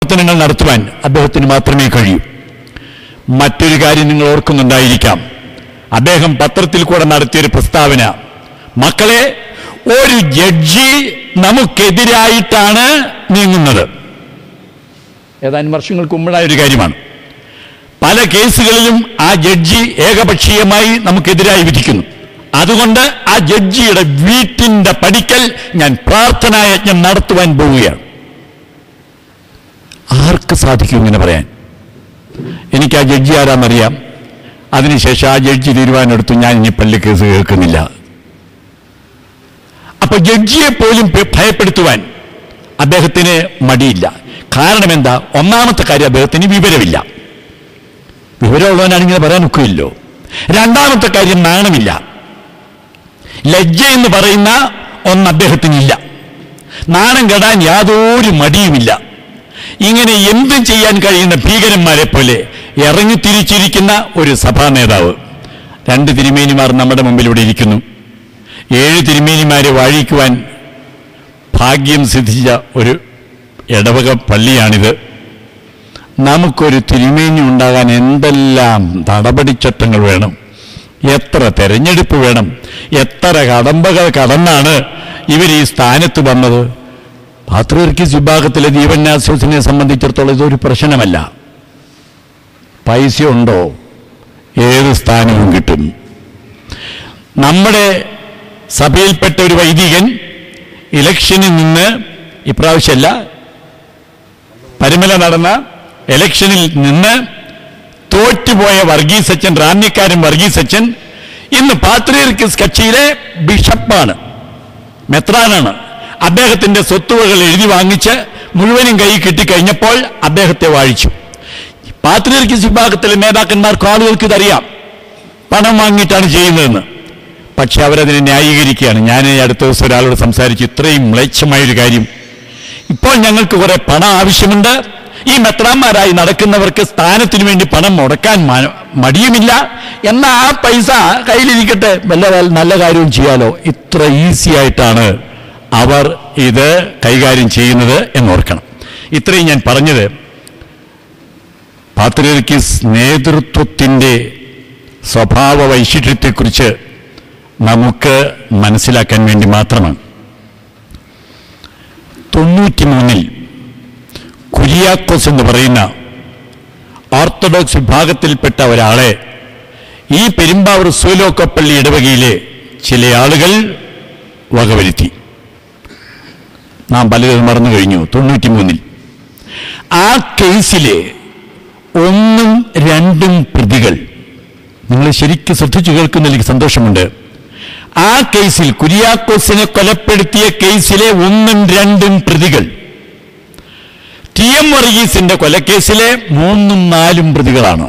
പ്രവർത്തനങ്ങൾ നടത്തുവാൻ അദ്ദേഹത്തിന് മാത്രമേ കഴിയൂ മറ്റൊരു കാര്യം നിങ്ങൾ ഓർക്കുന്നുണ്ടായിരിക്കാം അദ്ദേഹം പത്രത്തിൽ കൂടെ നടത്തിയൊരു പ്രസ്താവന മക്കളെ ഒരു ജഡ്ജി നമുക്കെതിരായിട്ടാണ് നീങ്ങുന്നത് ഏതാനും വർഷങ്ങൾക്ക് മുമ്പുണ്ടായ ഒരു കാര്യമാണ് പല കേസുകളിലും ആ ജഡ്ജി ഏകപക്ഷീയമായി നമുക്കെതിരായി വിധിക്കുന്നു അതുകൊണ്ട് ആ ജഡ്ജിയുടെ വീട്ടിന്റെ പടിക്കൽ ഞാൻ പ്രാർത്ഥനായജ്ഞം നടത്തുവാൻ പോവുകയാണ് ആർക്ക് സാധിക്കും ഇങ്ങനെ പറയാൻ എനിക്ക് ആ ജഡ്ജി ആരാന്നറിയാം അതിനുശേഷം ആ ജഡ്ജി തീരുമാനമെടുത്തു ഞാൻ ഇനി പള്ളി കേസ് കേൾക്കുന്നില്ല അപ്പൊ ജഡ്ജിയെ പോലും ഭ- ഭയപ്പെടുത്തുവാൻ അദ്ദേഹത്തിന് മടിയില്ല കാരണം എന്താ ഒന്നാമത്തെ കാര്യം അദ്ദേഹത്തിന് വിവരമില്ല വിവരമുള്ളവനാണിങ്ങനെ പറയാൻ ഒക്കില്ലല്ലോ രണ്ടാമത്തെ കാര്യം നാണമില്ല ലജ്ജ എന്ന് പറയുന്ന ഒന്ന് അദ്ദേഹത്തിനില്ല നാണം കെടാൻ യാതൊരു മടിയുമില്ല ഇങ്ങനെ എന്തും ചെയ്യാൻ കഴിയുന്ന ഭീകരന്മാരെ പോലെ ഇറങ്ങി തിരിച്ചിരിക്കുന്ന ഒരു സഭാ നേതാവ് രണ്ട് തിരുമേനിമാർ നമ്മുടെ മുമ്പിൽ ഇവിടെ ഇരിക്കുന്നു ഏഴ് തിരുമേനിമാരെ വാഴിക്കുവാൻ ഭാഗ്യം സിദ്ധിച്ച ഒരു ഇടവക പള്ളിയാണിത് നമുക്കൊരു തിരുമേനി ഉണ്ടാകാൻ എന്തെല്ലാം നടപടിച്ചട്ടങ്ങൾ വേണം എത്ര തെരഞ്ഞെടുപ്പ് വേണം എത്ര കടമ്പകൾ കടന്നാണ് ഇവർ ഈ സ്ഥാനത്ത് വന്നത് പാത്രീർക്കിസ് വിഭാഗത്തിലെ ദീപന്യാസോസിനെ സംബന്ധിച്ചിടത്തോളം ഇതൊരു പ്രശ്നമല്ല പൈസ ഉണ്ടോ ഏത് സ്ഥാനവും കിട്ടും നമ്മുടെ സഭയിൽപ്പെട്ട ഒരു വൈദികൻ ഇലക്ഷനിൽ നിന്ന് ഇപ്രാവശ്യമല്ല പരുമല നടന്ന ഇലക്ഷനിൽ നിന്ന് തോറ്റുപോയ വർഗീസ് അച്ഛൻ റാന്നിക്കാരൻ വർഗീസ് അച്ഛൻ ഇന്ന് പാത്രീർക്കിസ് കക്ഷിയിലെ ബിഷപ്പാണ് മെത്രാനാണ് അദ്ദേഹത്തിന്റെ സ്വത്തുവകൾ എഴുതി വാങ്ങിച്ച് മുഴുവനും കൈ കിട്ടിക്കഴിഞ്ഞപ്പോൾ അദ്ദേഹത്തെ വാഴിച്ചു പാത്രീർക്കിസ് വിഭാഗത്തിലെ നേതാക്കന്മാർക്ക് ആളുകൾക്ക് ഇതറിയാം പണം വാങ്ങിയിട്ടാണ് ചെയ്യുന്നതെന്ന് പക്ഷെ അവരതിനെ ന്യായീകരിക്കുകയാണ് ഞാൻ ഈ അടുത്ത ദിവസം ഒരാളോട് സംസാരിച്ചു ഇത്രയും മ്ലേച്ഛമായൊരു കാര്യം ഇപ്പോൾ ഞങ്ങൾക്ക് കുറെ പണം ആവശ്യമുണ്ട് ഈ മെത്രാന്മാരായി നടക്കുന്നവർക്ക് സ്ഥാനത്തിന് വേണ്ടി പണം മുടക്കാൻ മ- മടിയുമില്ല എന്നാൽ ആ പൈസ കയ്യിലിരിക്കട്ടെ വല്ല വല്ല- നല്ല കാര്യവും ചെയ്യാലോ ഇത്ര ഈസി ആയിട്ടാണ് അവർ ഇത് കൈകാര്യം ചെയ്യുന്നത് എന്നോർക്കണം ഇത്രയും ഞാൻ പറഞ്ഞത് പാത്രീർക്കിസ് നേതൃത്വത്തിൻ്റെ സ്വഭാവ വൈശിഷ്ട്യത്തെക്കുറിച്ച് നമുക്ക് മനസ്സിലാക്കാൻ വേണ്ടി മാത്രമാണ് തൊണ്ണൂറ്റിമൂന്നിൽ കുര്യാക്കോസ് എന്ന് പറയുന്ന ഓർത്തഡോക്സ് വിഭാഗത്തിൽപ്പെട്ട ഒരാളെ ഈ പെരുമ്പാവൂർ സൂലോക്കപ്പള്ളി ഇടവകയിലെ ചില ആളുകൾ വകവരുത്തി നാം പലരും മറന്നു കഴിഞ്ഞു തൊണ്ണൂറ്റിമൂന്നിൽ ആ കേസിലെ ഒന്നും രണ്ടും പ്രതികൾ നിങ്ങൾ ശരിക്കും ശ്രദ്ധിച്ചു കേൾക്കുന്നതിൽ എനിക്ക് സന്തോഷമുണ്ട് ആ കേസിൽ കുര്യാക്കോസിനെ കൊലപ്പെടുത്തിയ കേസിലെ ഒന്നും രണ്ടും പ്രതികൾ ടി എം വർഗീസിന്റെ കൊലക്കേസിലെ മൂന്നും നാലും പ്രതികളാണ്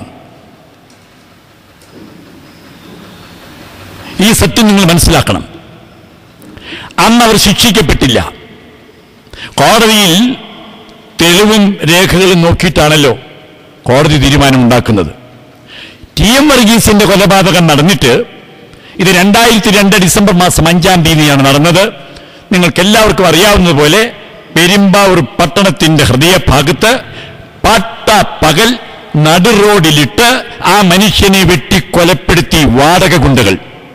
ഈ സത്യം നിങ്ങൾ മനസ്സിലാക്കണം അന്ന് അവർ ശിക്ഷിക്കപ്പെട്ടില്ല കോടതിയിൽ തെളിവും രേഖകളും നോക്കിയിട്ടാണല്ലോ കോടതി തീരുമാനമുണ്ടാക്കുന്നത് ടി എം വർഗീസിന്റെ കൊലപാതകം നടന്നിട്ട് ഇത് രണ്ടായിരത്തി രണ്ട് ഡിസംബർ മാസം അഞ്ചാം തീയതിയാണ് നടന്നത് നിങ്ങൾക്ക് എല്ലാവർക്കും അറിയാവുന്നതുപോലെ പെരുമ്പാവൂർ പട്ടണത്തിന്റെ ഹൃദയഭാഗത്ത് പട്ട പകൽ നടു റോഡിലിട്ട് ആ മനുഷ്യനെ വെട്ടിക്കൊലപ്പെടുത്തി വാടക ഗുണ്ടകൾ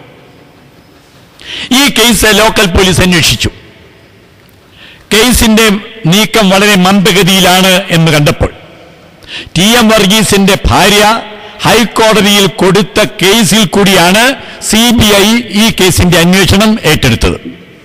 ഈ കേസ് ലോക്കൽ പോലീസ് അന്വേഷിച്ചു കേസിന്റെ നീക്കം വളരെ മന്ദഗതിയിലാണ് എന്ന് കണ്ടപ്പോൾ ടി എം വർഗീസിന്റെ ഭാര്യ ഹൈക്കോടതിയിൽ കൊടുത്ത കേസിൽ കൂടിയാണ് സി ബി ഐ ഈ കേസിന്റെ അന്വേഷണം ഏറ്റെടുത്തത്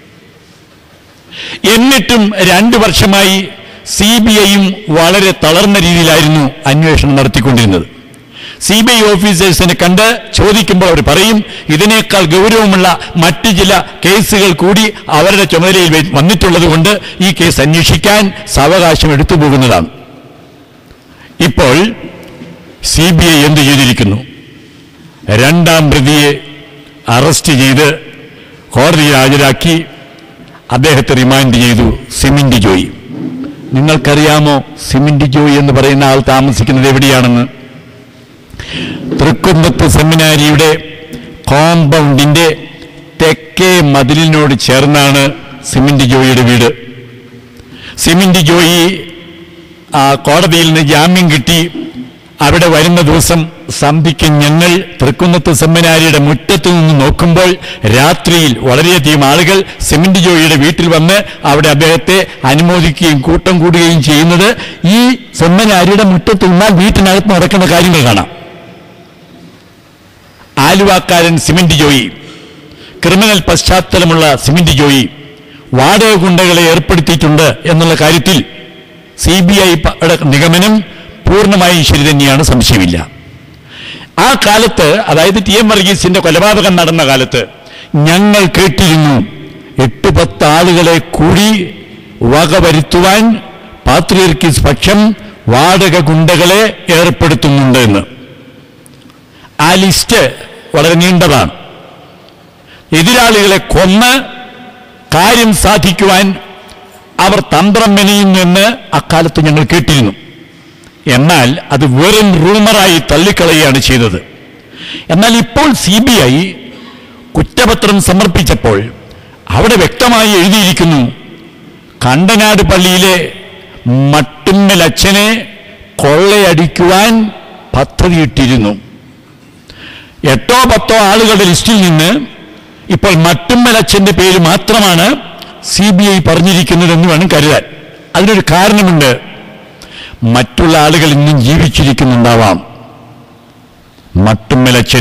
എന്നിട്ടും രണ്ടു വർഷമായി സി ബി ഐയും വളരെ തളർന്ന രീതിയിലായിരുന്നു അന്വേഷണം നടത്തിക്കൊണ്ടിരുന്നത് സി ബി ഐ ഓഫീസേഴ്സിനെ കണ്ട് ചോദിക്കുമ്പോൾ അവർ പറയും ഇതിനേക്കാൾ ഗൗരവമുള്ള മറ്റു ചില കേസുകൾ കൂടി അവരുടെ ചുമതലയിൽ വ- വന്നിട്ടുള്ളത് കൊണ്ട് ഈ കേസ് അന്വേഷിക്കാൻ സാവകാശം എടുത്തു പോകുന്നതാണ് ഇപ്പോൾ സി ബി ഐ എന്ത് ചെയ്തിരിക്കുന്നു രണ്ടാം പ്രതിയെ അറസ്റ്റ് ചെയ്ത് കോടതിയിൽ ഹാജരാക്കി അദ്ദേഹത്തെ റിമാൻഡ് ചെയ്തു സിമിൻഡ് ജോയി നിങ്ങൾക്കറിയാമോ സിമിൻഡ് ജോയി എന്ന് പറയുന്ന ആൾ താമസിക്കുന്നത് എവിടെയാണെന്ന് തൃക്കുന്നത്ത് സെമിനാരിയുടെ കോമ്പൗണ്ടിന്റെ തെക്കേ മതിലിനോട് ചേർന്നാണ് സിമിൻഡ് ജോയിയുടെ വീട് സിമിൻഡ് ജോയി ആ കോടതിയിൽ നിന്ന് ജാമ്യം കിട്ടി അവിടെ വരുന്ന ദിവസം സന്ധിക്ക് ഞങ്ങൾ തൃക്കുന്നത്ത് സെമിനാരിയുടെ മുറ്റത്ത് നിന്ന് നോക്കുമ്പോൾ രാത്രിയിൽ വളരെയധികം ആളുകൾ സിമന്റ് ജോയിയുടെ വീട്ടിൽ വന്ന് അവിടെ അദ്ദേഹത്തെ അനുമോദിക്കുകയും കൂട്ടം കൂടുകയും ചെയ്യുന്നത് ഈ സെമിനാരിയുടെ മുറ്റത്ത് നിന്നാൽ വീട്ടിനകത്ത് നടക്കുന്ന കാര്യങ്ങൾ കാണാം ആലുവാക്കാരൻ സിമന്റ് ജോയി ക്രിമിനൽ പശ്ചാത്തലമുള്ള സിമന്റ് ജോയി വാടക ഗുണ്ടകളെ ഏർപ്പെടുത്തിയിട്ടുണ്ട് എന്നുള്ള കാര്യത്തിൽ സി ബി ഐ നിഗമനം പൂർണ്ണമായും ശരി തന്നെയാണ് സംശയമില്ല ആ കാലത്ത് അതായത് ടി എം വർഗീസിന്റെ കൊലപാതകം നടന്ന കാലത്ത് ഞങ്ങൾ കേട്ടിരുന്നു എട്ട് പത്ത് ആളുകളെ കൂടി വകവരുത്തുവാൻ പാത്രിയർക്കിസ് പക്ഷം വാടക ഗുണ്ടകളെ ഏർപ്പെടുത്തുന്നുണ്ട് എന്ന് ആ ലിസ്റ്റ് വളരെ നീണ്ടതാണ് എതിരാളികളെ കൊന്ന് കാര്യം സാധിക്കുവാൻ അവർ തന്ത്രം മെനയുന്നെന്ന് അക്കാലത്ത് ഞങ്ങൾ കേട്ടിരുന്നു എന്നാൽ അത് വെറും റൂമറായി തള്ളിക്കളയുകയാണ് ചെയ്തത് എന്നാൽ ഇപ്പോൾ സി ബി ഐ കുറ്റപത്രം സമർപ്പിച്ചപ്പോൾ അവിടെ വ്യക്തമായി എഴുതിയിരിക്കുന്നു കണ്ടനാട് പള്ളിയിലെ മട്ടുമ്മൽ അച്ഛനെ കൊള്ളയടിക്കുവാൻ പദ്ധതിയിട്ടിരുന്നു എട്ടോ പത്തോ ആളുകളുടെ ലിസ്റ്റിൽ നിന്ന് ഇപ്പോൾ മട്ടുമ്മലച്ഛന്റെ പേര് മാത്രമാണ് സി ബി ഐ പറഞ്ഞിരിക്കുന്നതെന്ന് വേണം കരുതാൻ അതിനൊരു കാരണമുണ്ട് മറ്റുള്ള ആളുകൾ ഇന്നും ജീവിച്ചിരിക്കുന്നുണ്ടാവാം മട്ടുമ്മലച്ഛൻ